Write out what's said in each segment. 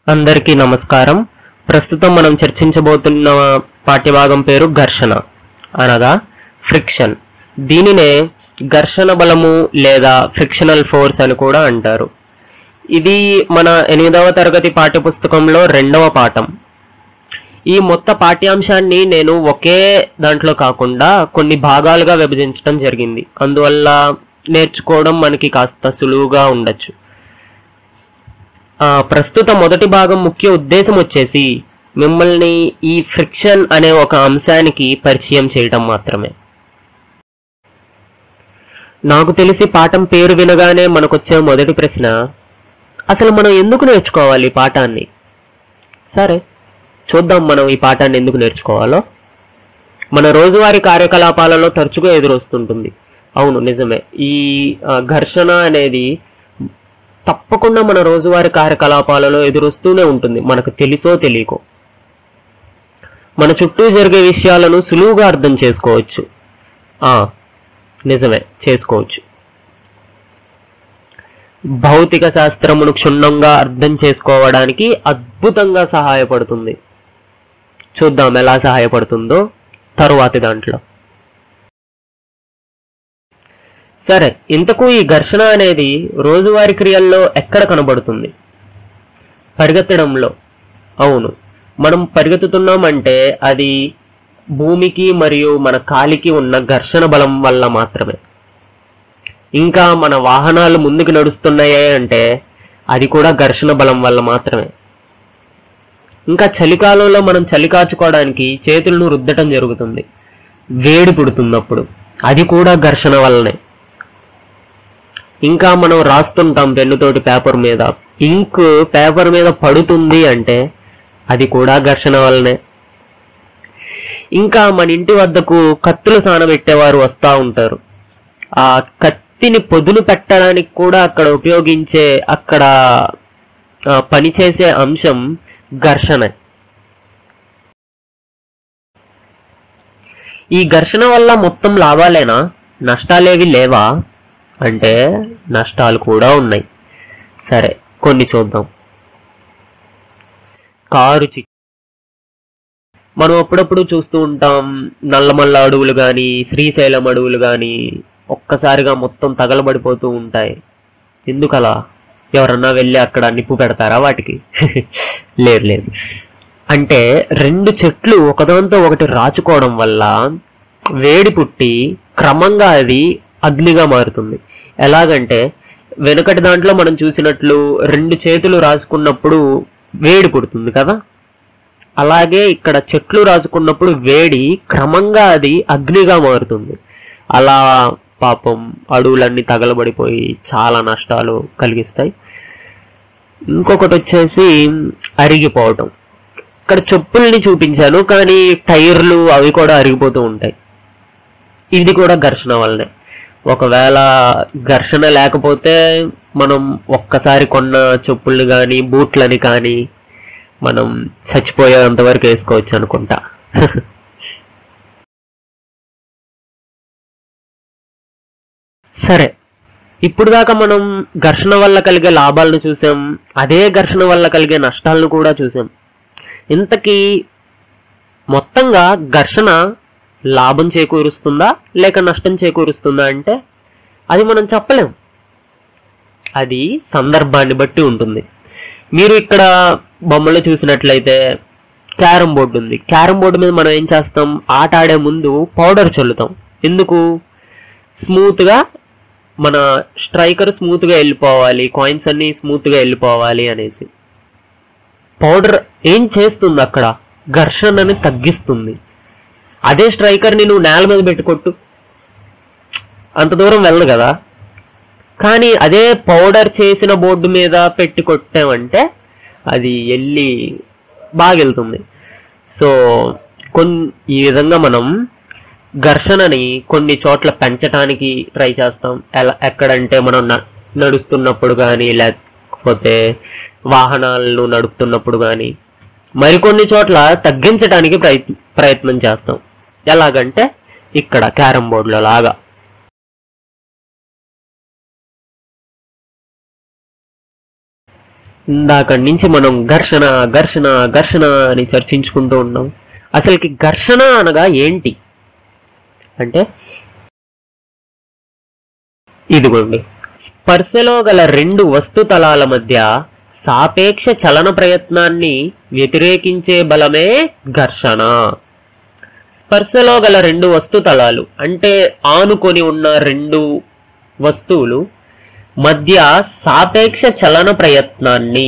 అందరికీ నమస్కారం ప్రస్తుతం మనం చర్చించబోతున్న పాఠ్యభాగం పేరు ఘర్షణ అనగా ఫ్రిక్షన్ దీనినే ఘర్షణ బలము లేదా ఫ్రిక్షనల్ ఫోర్స్ అని కూడా అంటారు ఇది మన ఎనిమిదవ తరగతి పాఠ్యపుస్తకంలో రెండవ పాఠం ఈ మొత్త పాఠ్యాంశాన్ని నేను ఒకే దాంట్లో కాకుండా కొన్ని భాగాలుగా విభజించడం జరిగింది అందువల్ల నేర్చుకోవడం మనకి కాస్త సులువుగా ఉండొచ్చు ఆ, ప్రస్తుత మొదటి భాగం ముఖ్య ఉద్దేశం వచ్చేసి మిమ్మల్ని ఈ ఫ్రిక్షన్ అనే ఒక అంశానికి పరిచయం చేయటం మాత్రమే నాకు తెలిసి పాఠం పేరు వినగానే మనకొచ్చే మొదటి ప్రశ్న అసలు మనం ఎందుకు నేర్చుకోవాలి ఈ పాఠాన్ని సరే చూద్దాం మనం ఈ పాఠాన్ని ఎందుకు నేర్చుకోవాలో మన రోజువారీ కార్యకలాపాలలో తరచుగా ఎదురొస్తుంటుంది అవును నిజమే ఈ ఆ, ఘర్షణ అనేది తప్పకుండా మన రోజువారీ కార్యకలాపాలలో ఎదురొస్తూనే ఉంటుంది మనకు తెలుసో తెలియకో మన చుట్టూ జరిగే విషయాలను సులువుగా అర్థం చేసుకోవచ్చు ఆ నిజమే చేసుకోవచ్చు భౌతిక శాస్త్రమును క్షుణ్ణంగా అర్థం చేసుకోవడానికి అద్భుతంగా సహాయపడుతుంది చూద్దాం ఎలా సహాయపడుతుందో తరువాతి దాంట్లో సరే ఇంతకు ఈ ఘర్షణ అనేది రోజువారీ క్రియల్లో ఎక్కడ కనబడుతుంది పరిగెత్తడంలో అవును మనం పరిగెత్తుతున్నామంటే అది భూమికి మరియు మన కాలికి ఉన్న ఘర్షణ బలం వల్ల మాత్రమే ఇంకా మన వాహనాలు ముందుకు నడుస్తున్నాయి అంటే అది కూడా ఘర్షణ బలం వల్ల మాత్రమే ఇంకా చలికాలంలో మనం చలి కాచుకోవడానికి చేతులను రుద్దటం జరుగుతుంది వేడి పుడుతున్నప్పుడు అది కూడా ఘర్షణ వల్లనే ఇంకా మనం రాస్తుంటాం పెన్నుతోటి పేపర్ మీద ఇంక్ పేపర్ మీద పడుతుంది అంటే అది కూడా ఘర్షణ వల్లనే ఇంకా మన ఇంటి వద్దకు కత్తులు సానబెట్టేవారు వస్తూ ఉంటారు ఆ కత్తిని పొదును పెట్టడానికి కూడా అక్కడ ఉపయోగించే అక్కడ ఆ, పనిచేసే అంశం ఘర్షణ ఈ ఘర్షణ వల్ల మొత్తం లాభాలేనా నష్టాలేవి లేవా అంటే నష్టాలు కూడా ఉన్నాయి సరే కొన్ని చూద్దాం కారు చి మనం అప్పుడప్పుడు చూస్తూ ఉంటాం నల్లమల్ల అడవులు కానీ శ్రీశైలం అడవులు కానీ ఒక్కసారిగా మొత్తం తగలబడిపోతూ ఉంటాయి ఎందుకలా ఎవరన్నా వెళ్ళి అక్కడ నిప్పు పెడతారా వాటికి లేదు లేదు అంటే రెండు చెట్లు ఒకదాంతో ఒకటి రాచుకోవడం వల్ల వేడి పుట్టి క్రమంగా అది అగ్నిగా మారుతుంది ఎలాగంటే వెనుకటి దాంట్లో మనం చూసినట్లు రెండు చేతులు రాసుకున్నప్పుడు వేడి పుడుతుంది కదా అలాగే ఇక్కడ చెట్లు రాసుకున్నప్పుడు వేడి క్రమంగా అది అగ్నిగా మారుతుంది అలా పాపం అడవులన్నీ తగలబడిపోయి చాలా నష్టాలు కలిగిస్తాయి ఇంకొకటి వచ్చేసి అరిగిపోవటం ఇక్కడ చెప్పుల్ని చూపించాను కానీ టైర్లు అవి కూడా అరిగిపోతూ ఉంటాయి ఇది కూడా ఘర్షణ వల్లనే ఒకవేళ ఘర్షణ లేకపోతే మనం ఒక్కసారి కొన్న చెప్పుల్ని కానీ బూట్లని కానీ మనం చచ్చిపోయేంత వరకు వేసుకోవచ్చు అనుకుంటా సరే ఇప్పుడు దాకా మనం ఘర్షణ వల్ల కలిగే లాభాలను చూసాం అదే ఘర్షణ వల్ల కలిగే నష్టాలను కూడా చూసాం ఇంతకీ మొత్తంగా ఘర్షణ లాభం చేకూరుస్తుందా లేక నష్టం చేకూరుస్తుందా అంటే అది మనం చెప్పలేం అది సందర్భాన్ని బట్టి ఉంటుంది మీరు ఇక్కడ బొమ్మలో చూసినట్లయితే క్యారం బోర్డు ఉంది క్యారం బోర్డు మీద మనం ఏం చేస్తాం ఆట ఆడే ముందు పౌడర్ చల్లుతాం ఎందుకు స్మూత్ గా మన స్ట్రైకర్ స్మూత్ గా వెళ్ళిపోవాలి కాయిన్స్ అన్ని స్మూత్ గా వెళ్ళిపోవాలి అనేసి పౌడర్ ఏం చేస్తుంది అక్కడ ఘర్షణని తగ్గిస్తుంది అదే స్ట్రైకర్ ని నువ్వు నేల మీద పెట్టుకొట్టు అంత దూరం వెళ్ళదు కదా కానీ అదే పౌడర్ చేసిన బోర్డు మీద పెట్టి కొట్టామంటే అది వెళ్ళి బాగా వెళ్తుంది సో కొన్ ఈ విధంగా మనం ఘర్షణని కొన్ని చోట్ల పెంచడానికి ట్రై చేస్తాం ఎలా ఎక్కడంటే మనం న- నడుస్తున్నప్పుడు కానీ లేకపోతే వాహనాలను నడుపుతున్నప్పుడు కానీ మరికొన్ని చోట్ల తగ్గించడానికి ప్రయత్ ప్రయత్నం చేస్తాం ఎలాగంటే ఇక్కడ క్యారం బోర్డులో లాగా ఇందాక నుంచి మనం ఘర్షణ ఘర్షణ ఘర్షణ అని చర్చించుకుంటూ ఉన్నాం అసలుకి ఘర్షణ అనగా ఏంటి అంటే ఇదిగోండి స్పర్శలో గల రెండు వస్తు తలాల మధ్య సాపేక్ష చలన ప్రయత్నాన్ని వ్యతిరేకించే బలమే ఘర్షణ స్పర్శలో గల రెండు వస్తు తలాలు అంటే ఆనుకొని ఉన్న రెండు వస్తువులు మధ్య సాపేక్ష చలన ప్రయత్నాన్ని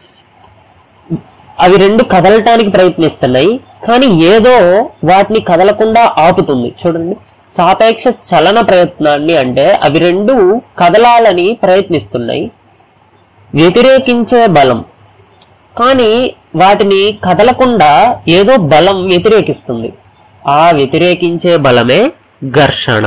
అవి రెండు కదలటానికి ప్రయత్నిస్తున్నాయి కానీ ఏదో వాటిని కదలకుండా ఆపుతుంది చూడండి సాపేక్ష చలన ప్రయత్నాన్ని అంటే అవి రెండు కదలాలని ప్రయత్నిస్తున్నాయి వ్యతిరేకించే బలం కానీ వాటిని కదలకుండా ఏదో బలం వ్యతిరేకిస్తుంది ఆ వ్యతిరేకించే బలమే ఘర్షణ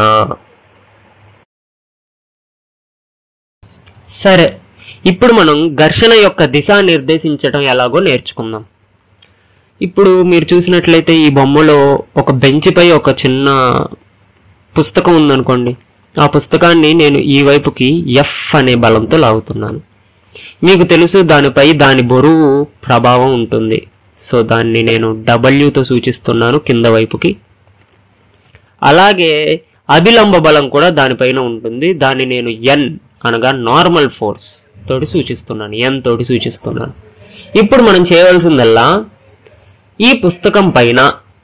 సరే ఇప్పుడు మనం ఘర్షణ యొక్క దిశ నిర్దేశించడం ఎలాగో నేర్చుకుందాం ఇప్పుడు మీరు చూసినట్లయితే ఈ బొమ్మలో ఒక బెంచ్ పై ఒక చిన్న పుస్తకం ఉందనుకోండి ఆ పుస్తకాన్ని నేను ఈ వైపుకి ఎఫ్ అనే బలంతో లాగుతున్నాను మీకు తెలుసు దానిపై దాని బరువు ప్రభావం ఉంటుంది సో దాన్ని నేను డబ్ల్యూతో సూచిస్తున్నాను కింద వైపుకి అలాగే అభిలంబ బలం కూడా దానిపైన ఉంటుంది దాన్ని నేను ఎన్ అనగా నార్మల్ ఫోర్స్ తోటి సూచిస్తున్నాను ఎన్ తోటి సూచిస్తున్నాను ఇప్పుడు మనం చేయవలసిందల్లా ఈ పుస్తకం పైన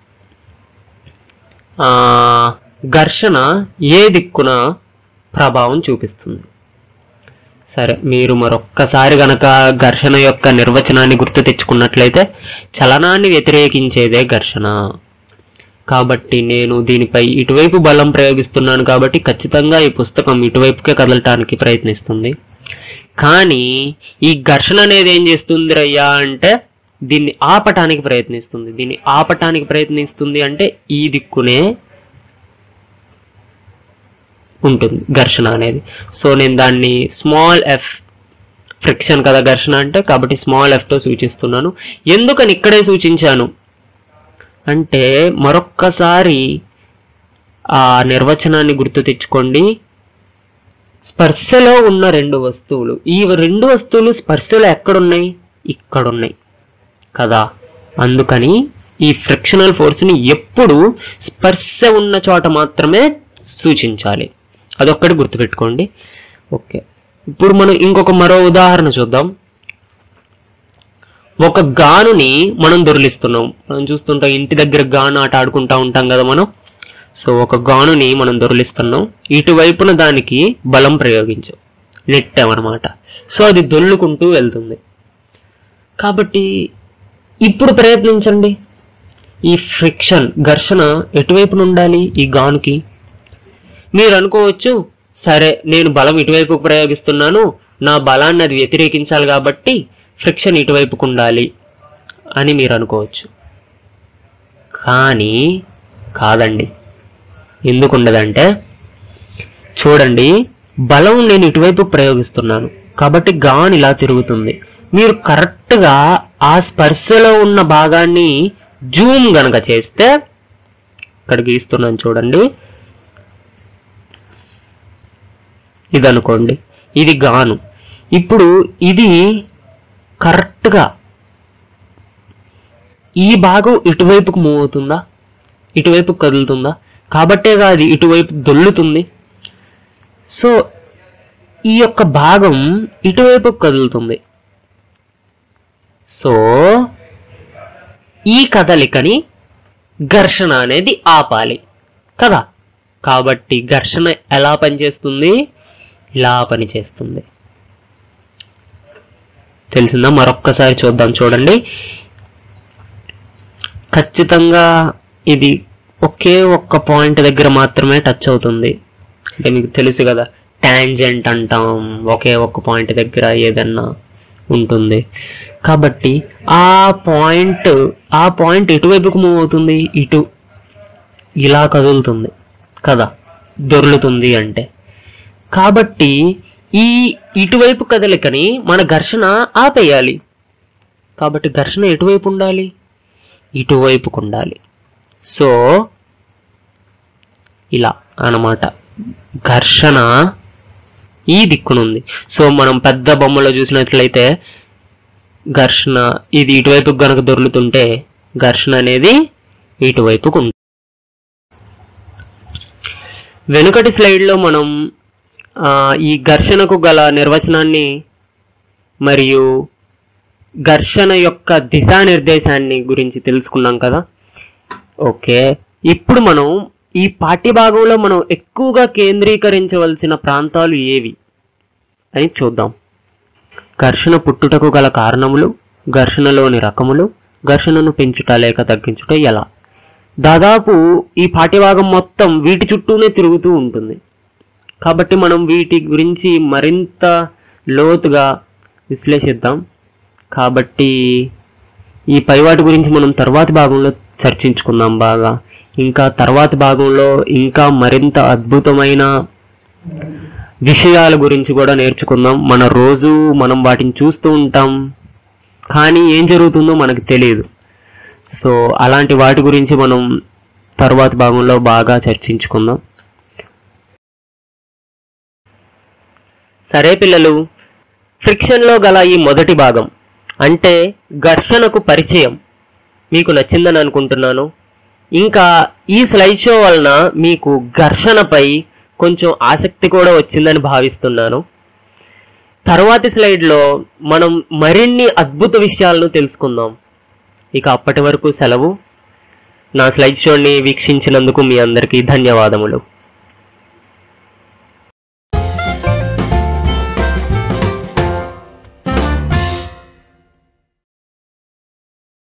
ఆ, ఘర్షణ ఏ దిక్కున ప్రభావం చూపిస్తుంది సరే మీరు మరొక్కసారి గనక ఘర్షణ యొక్క నిర్వచనాన్ని గుర్తు తెచ్చుకున్నట్లయితే చలనాన్ని వ్యతిరేకించేదే ఘర్షణ కాబట్టి నేను దీనిపై ఇటువైపు బలం ప్రయోగిస్తున్నాను కాబట్టి ఖచ్చితంగా ఈ పుస్తకం ఇటువైపుకే కదలటానికి ప్రయత్నిస్తుంది కానీ ఈ ఘర్షణ అనేది ఏం చేస్తుంది రయ్యా అంటే దీన్ని ఆపటానికి ప్రయత్నిస్తుంది దీన్ని ఆపటానికి ప్రయత్నిస్తుంది అంటే ఈ దిక్కునే ఉంటుంది ఘర్షణ అనేది సో నేను దాన్ని స్మాల్ ఎఫ్ ఫ్రిక్షన్ కదా ఘర్షణ అంటే కాబట్టి స్మాల్ ఎఫ్ తో సూచిస్తున్నాను ఎందుకని ఇక్కడే సూచించాను అంటే మరొక్కసారి ఆ నిర్వచనాన్ని గుర్తు తెచ్చుకోండి స్పర్శలో ఉన్న రెండు వస్తువులు ఈ రెండు వస్తువులు స్పర్శలో ఎక్కడున్నాయి ఇక్కడున్నాయి కదా అందుకని ఈ ఫ్రిక్షనల్ ఫోర్స్ ని ఎప్పుడు స్పర్శ ఉన్న చోట మాత్రమే సూచించాలి అదొక్కటి గుర్తుపెట్టుకోండి ఓకే ఇప్పుడు మనం ఇంకొక మరో ఉదాహరణ చూద్దాం ఒక గానుని మనం దొరిలిస్తున్నాం మనం చూస్తుంటాం ఇంటి దగ్గర గాను ఆట ఆడుకుంటా ఉంటాం కదా మనం సో ఒక గానుని మనం దొరిలిస్తున్నాం ఇటువైపున దానికి బలం ప్రయోగించాం నెట్టామన్నమాట సో అది దొల్లుకుంటూ వెళ్తుంది కాబట్టి ఇప్పుడు ప్రయత్నించండి ఈ ఫ్రిక్షన్ ఘర్షణ ఎటువైపున ఉండాలి ఈ గానుకి మీరు అనుకోవచ్చు సరే నేను బలం ఇటువైపు ప్రయోగిస్తున్నాను నా బలాన్ని అది వ్యతిరేకించాలి కాబట్టి ఫ్రిక్షన్ ఇటువైపుకు ఉండాలి అని మీరు అనుకోవచ్చు కానీ కాదండి ఎందుకు ఉండదంటే చూడండి బలం నేను ఇటువైపు ప్రయోగిస్తున్నాను కాబట్టి గాన్ ఇలా తిరుగుతుంది మీరు కరెక్ట్గా ఆ స్పర్శలో ఉన్న భాగాన్ని జూమ్ గనక చేస్తే ఇక్కడ గీస్తున్నాను చూడండి ఇది అనుకోండి ఇది గాను ఇప్పుడు ఇది కరెక్ట్గా ఈ భాగం ఇటువైపుకు మూవ్ అవుతుందా ఇటువైపు కదులుతుందా కాబట్టేగా అది ఇటువైపు దొల్లుతుంది సో ఈ యొక్క భాగం ఇటువైపు కదులుతుంది సో ఈ కదలికని ఘర్షణ అనేది ఆపాలి కదా కాబట్టి ఘర్షణ ఎలా పనిచేస్తుంది ఇలా పనిచేస్తుంది తెలిసిందా మరొక్కసారి చూద్దాం చూడండి ఖచ్చితంగా ఇది ఒకే ఒక్క పాయింట్ దగ్గర మాత్రమే టచ్ అవుతుంది అంటే మీకు తెలుసు కదా టాంజెంట్ అంటాం ఒకే ఒక్క పాయింట్ దగ్గర ఏదన్నా ఉంటుంది కాబట్టి ఆ పాయింట్ ఆ పాయింట్ ఎటువైపుకు మూవ్ అవుతుంది ఇటు ఇలా కదులుతుంది కదా దొర్లుతుంది అంటే కాబట్టి ఈ ఇటువైపు కదలికని మన ఘర్షణ ఆపేయాలి కాబట్టి ఘర్షణ ఎటువైపు ఉండాలి ఇటువైపుకు ఉండాలి సో ఇలా అన్నమాట ఘర్షణ ఈ దిక్కునుంది సో మనం పెద్ద బొమ్మలో చూసినట్లయితే ఘర్షణ ఇది ఇటువైపు గనక దొర్లుతుంటే ఘర్షణ అనేది ఇటువైపుకు ఉంటుంది వెనుకటి స్లైడ్లో మనం ఆ, ఈ ఘర్షణకు గల నిర్వచనాన్ని మరియు ఘర్షణ యొక్క దిశానిర్దేశాన్ని గురించి తెలుసుకున్నాం కదా ఓకే ఇప్పుడు మనం ఈ పాఠ్య భాగంలో మనం ఎక్కువగా కేంద్రీకరించవలసిన ప్రాంతాలు ఏవి అని చూద్దాం ఘర్షణ పుట్టుటకు గల కారణములు ఘర్షణలోని రకములు ఘర్షణను పెంచుట లేక తగ్గించుట ఎలా దాదాపు ఈ పాఠ్యభాగం మొత్తం వీటి చుట్టూనే తిరుగుతూ ఉంటుంది కాబట్టి మనం వీటి గురించి మరింత లోతుగా విశ్లేషిద్దాం కాబట్టి ఈ పైవాటి గురించి మనం తర్వాతి భాగంలో చర్చించుకుందాం బాగా ఇంకా తర్వాతి భాగంలో ఇంకా మరింత అద్భుతమైన విషయాల గురించి కూడా నేర్చుకుందాం మన రోజు మనం వాటిని చూస్తూ ఉంటాం కానీ ఏం జరుగుతుందో మనకు తెలియదు సో అలాంటి వాటి గురించి మనం తర్వాతి భాగంలో బాగా చర్చించుకుందాం సరే పిల్లలు ఫ్రిక్షన్లో గల ఈ మొదటి భాగం అంటే ఘర్షణకు పరిచయం మీకు నచ్చిందని అనుకుంటున్నాను ఇంకా ఈ స్లైడ్ షో వలన మీకు ఘర్షణపై కొంచెం ఆసక్తి కూడా వచ్చిందని భావిస్తున్నాను తర్వాతి స్లైడ్లో మనం మరిన్ని అద్భుత విషయాలను తెలుసుకుందాం ఇక అప్పటి వరకు సెలవు నా స్లైడ్ షోని వీక్షించినందుకు మీ అందరికీ ధన్యవాదములు